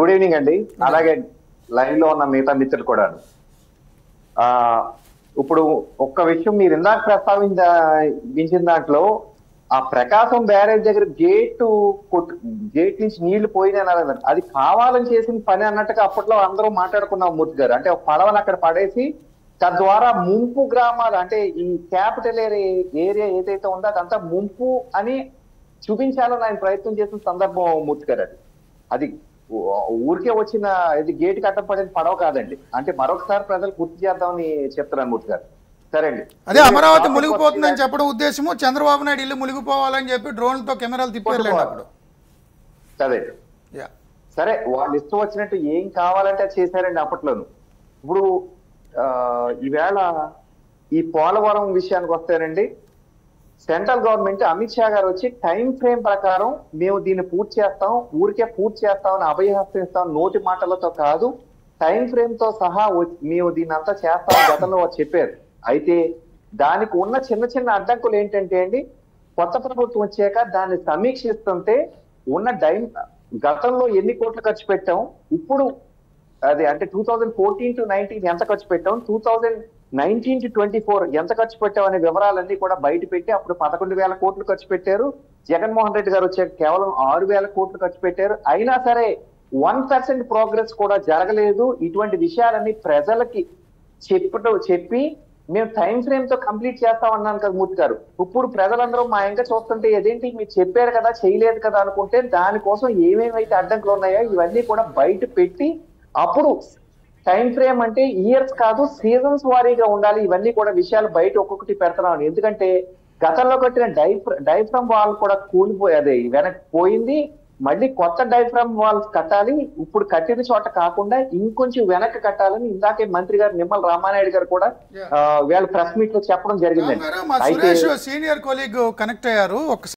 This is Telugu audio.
గుడ్ ఈవినింగ్ అండి అలాగే లైవ్ లో ఉన్న మిగతా మిత్రులు కూడా ఆ ఇప్పుడు ఒక్క విషయం మీరు ఇందాక ప్రస్తావించిన దాంట్లో ఆ ప్రకాశం బ్యారేజ్ దగ్గర గేటు కొట్టు గేట్ నుంచి నీళ్లు పోయినాయి అన్నారు అది కావాలని చేసిన పని అన్నట్టుగా అప్పట్లో అందరూ మాట్లాడుకున్నాం మూర్తి గారు అంటే ఒక పడవని అక్కడ పడేసి తద్వారా ముంపు గ్రామాలు అంటే ఈ క్యాపిటల్ ఏరియా ఏరియా ఏదైతే ఉందో అదంతా ముంపు అని చూపించాలని ఆయన ప్రయత్నం చేసిన సందర్భం మూర్తి గారు అది అది ఊ- ఊరికే వచ్చిన ఇది గేట్ కట్టపడిన పడవ కాదండి అంటే మరొకసారి ప్రజలు గుర్తు చేద్దామని చెప్తున్నాను మూర్తి గారు సరే అండి అదే అమరావతి మునిగిపోతుందని చెప్పడం ఉద్దేశము చంద్రబాబు నాయుడు ఇల్లు మునిగిపోవాలని చెప్పి డ్రోన్లతో కెమెరాలు తిప్పారులేండి అప్పుడు సరే యా సరే వాళ్ళు ఇష్టం వచ్చినట్టు ఏం కావాలంటే అది చేశారండి అప్పట్లోను ఇప్పుడు ఆ, ఈవేళ ఈ పోలవరం విషయానికి వస్తేనండి సెంట్రల్ గవర్నమెంట్ అమిత్ షా గారు వచ్చి టైం ఫ్రేమ్ ప్రకారం మేము దీన్ని పూర్తి చేస్తాం ఊరికే పూర్తి చేస్తామని అభయహస్తం ఇస్తాం నోటి మాటలతో కాదు టైం ఫ్రేమ్ తో సహా వ- మేము దీన్ని అంతా చేస్తాం గతంలో వారు చెప్పారు అయితే దానికి ఉన్న చిన్న చిన్న అడ్డంకులు ఏంటంటే అండి కొత్త ప్రభుత్వం వచ్చాక దాన్ని సమీక్షిస్తుంటే ఉన్న డైం గతంలో ఎన్ని కోట్లు ఖర్చు పెట్టాం ఇప్పుడు అదే అంటే two thousand fourteen to nineteen ఎంత ఖర్చు పెట్టాం two thousand nineteen to twenty four ఎంత ఖర్చు పెట్టాం అనే వివరాలన్నీ కూడా బయట పెట్టి అప్పుడు పదకొండు వేల కోట్లు ఖర్చు పెట్టారు జగన్మోహన్ రెడ్డి గారు వచ్చాక కేవలం ఆరు వేల కోట్లు ఖర్చు పెట్టారు అయినా సరే వన్ పర్సెంట్ ప్రోగ్రెస్ కూడా జరగలేదు ఇటువంటి విషయాలన్నీ ప్రజలకి చెప్పటం చెప్పి మేము టైం ఫ్రేమ్ తో కంప్లీట్ చేస్తాం అన్నాను కదా మూర్తి గారు ఇప్పుడు ప్రజలందరూ మా ఇంకా చూస్తుంటే ఏదేంటి మీరు చెప్పారు కదా చేయలేదు కదా అనుకుంటే దానికోసం ఏమేమైతే అడ్డంకులు ఉన్నాయో ఇవన్నీ కూడా బయట పెట్టి అప్పుడు టైం ఫ్రేమ్ అంటే ఇయర్స్ కాదు సీజన్స్ వారీగా ఉండాలి ఇవన్నీ కూడా విషయాలు బయట ఒక్కొక్కటి పెడుతున్నాం ఎందుకంటే గతంలో కట్టిన డైఫ్ డైఫ్రమ్ వాల్ కూడా కూలిపోయి అదే వెనక్కి పోయింది మళ్ళీ కొత్త డైఫ్రమ్ వాల్స్ కట్టాలి ఇప్పుడు కట్టిన చోట కాకుండా ఇంకొంచెం వెనక్కి కట్టాలని ఇందాకే మంత్రి గారు నిమ్మల రామానాయుడు గారు కూడా Yeah. ఆ, వీళ్ళ ప్రెస్ మీట్ లో చెప్పడం రామ్ జరిగిందండి గారు మా అయితే సురేష్ సీనియర్ కొలీగ్ కనెక్ట్ అయ్యారు ఒక